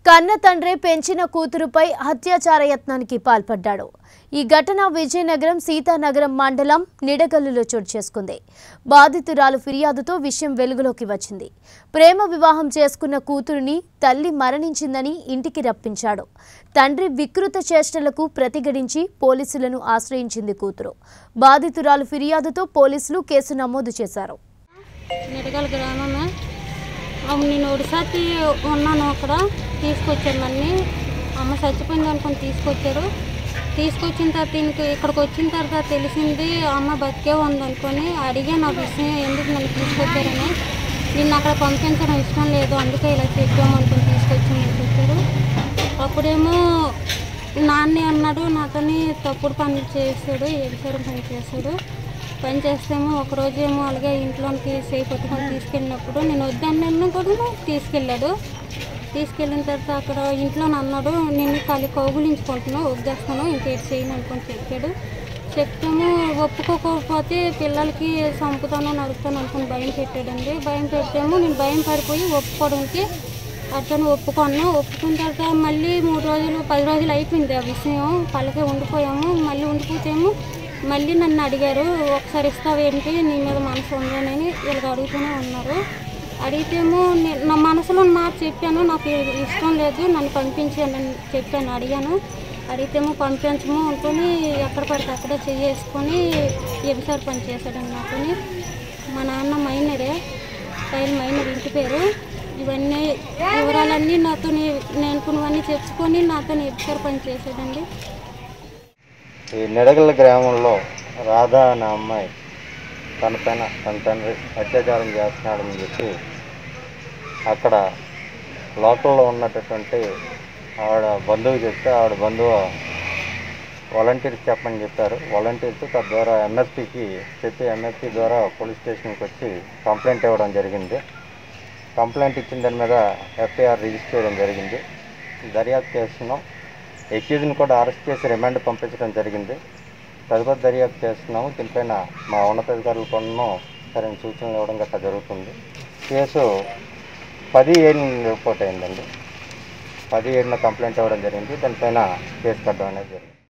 కన్న తండ్రి పెంచిన కూతురుపై అత్యాచార యత్నానికి పాల్పడ్డాడు ఈ ఘటన విజయనగరం సీతానగరం మండలం నిడగల్లులో చోటు చేసుకుంది బాధితురాలు ఫిర్యాదుతో విషయం వెలుగులోకి వచ్చింది ప్రేమ వివాహం చేసుకున్న కూతురిని తల్లి మరణించిందని ఇంటికి రప్పించాడు తండ్రి వికృత చేష్టలకు ప్రతిఘటించి పోలీసులను ఆశ్రయించింది కూతురు బాధితురాలు ఫిర్యాదుతో పోలీసులు కేసు నమోదు చేశారు నిడగల గ్రామమే అప్పుడు నేను ఒడిశాకి ఉన్నాను అక్కడ తీసుకొచ్చారు నన్ను అమ్మ చచ్చిపోయింది అనుకుని తీసుకొచ్చారు తీసుకొచ్చిన తర్వాత దీనికి ఇక్కడికి వచ్చిన తర్వాత తెలిసింది అమ్మ బతికే ఉంది అనుకొని అడిగే నా విషయం ఎందుకు నన్ను తీసుకొచ్చారని నిన్ను అక్కడ పంపించడం ఇష్టం లేదు అందుకే ఇలా చెప్పాము అనుకుని తీసుకొచ్చి తీసుకొచ్చారు అప్పుడేమో నాన్నే అన్నాడు నాతోని తప్పుడు పనులు చేశాడు ఏడిసారు పని చేశాడు పని చేస్తేమో ఒకరోజు ఏమో అలాగే ఇంట్లోకి చేయి పట్టుకొని తీసుకెళ్ళినప్పుడు నేను వద్దన్నాను కూడా తీసుకెళ్ళాడు తీసుకెళ్ళిన తర్వాత అక్కడ ఇంట్లో అన్నాడు నిన్ను ఖాళీ కౌగులించుకుంటున్నావు వద్దేస్తాను ఇంకేటి చేయను అనుకొని చెప్పాడు చెప్తాము ఒప్పుకోకపోతే పిల్లలకి చంపుతాను నరుకుతాను అనుకుని భయం పెట్టాడండి భయం పెట్టాము నేను భయం పడిపోయి ఒప్పుకోవడానికి అతను ఒప్పుకున్నాను ఒప్పుకున్న తర్వాత మళ్ళీ మూడు రోజులు పది రోజులు అయిపోయింది ఆ విషయం పళ్ళకే ఉండిపోయాము మళ్ళీ ఉండిపోతేమో మళ్ళీ నన్ను అడిగారు ఒకసారి ఇస్తావేంటి నీ మీద మనసు ఉందని వీళ్ళకి అడుగుతూనే ఉన్నారు అడిగితేమో నే- నా మనసులో నాకు చెప్పాను నాకు ఇది ఇష్టం లేదు నన్ను పంపించాను అని చెప్పాను అడిగాను అడిగితేమో పంపించము అనుకొని ఎక్కడ పడితే అక్కడే చేసుకొని ఎబిసారి పని చేశాడండి నాతోని మా నాన్న మైనరే పైన మైనర్ ఇంటి పేరు ఇవన్నీ వివరాలన్నీ నాతో నేను కొనువన్నీ చెప్పుకొని నాతో ఎబిసారి పని చేశాడండి ఈ నిడగల గ్రామంలో రాధా అనే అమ్మాయి తన పైన తన తండ్రి అత్యాచారం చేస్తున్నాడని చెప్పి అక్కడ లోకల్లో ఉన్నటువంటి ఆవిడ బంధువు చెప్తే ఆవిడ బంధువు వాలంటీర్స్ చెప్పమని చెప్పారు వాలంటీర్స్ తద్వారా ఎంఎస్పీకి చెప్పి ఎంఎస్పీ ద్వారా పోలీస్ స్టేషన్కి వచ్చి కంప్లైంట్ ఇవ్వడం జరిగింది కంప్లైంట్ ఇచ్చిన దాని మీద ఎఫ్ఐఆర్ రిజిస్టర్ చేయడం జరిగింది దర్యాప్తు చేస్తున్నాం ఎక్యూజ్ని కూడా అరెస్ట్ చేసి రిమాండ్ పంపించడం జరిగింది తదుపరి దర్యాప్తు చేస్తున్నాము దీనిపైన మా ఉన్నతాధికారులు కొన్నో సరైన సూచనలు ఇవ్వడం గట్రా జరుగుతుంది కేసు పది ఏడు రిపోర్ట్ అయిందండి పది ఏడున కంప్లైంట్ ఇవ్వడం జరిగింది దానిపైన కేసు కట్టడం అనేది జరిగింది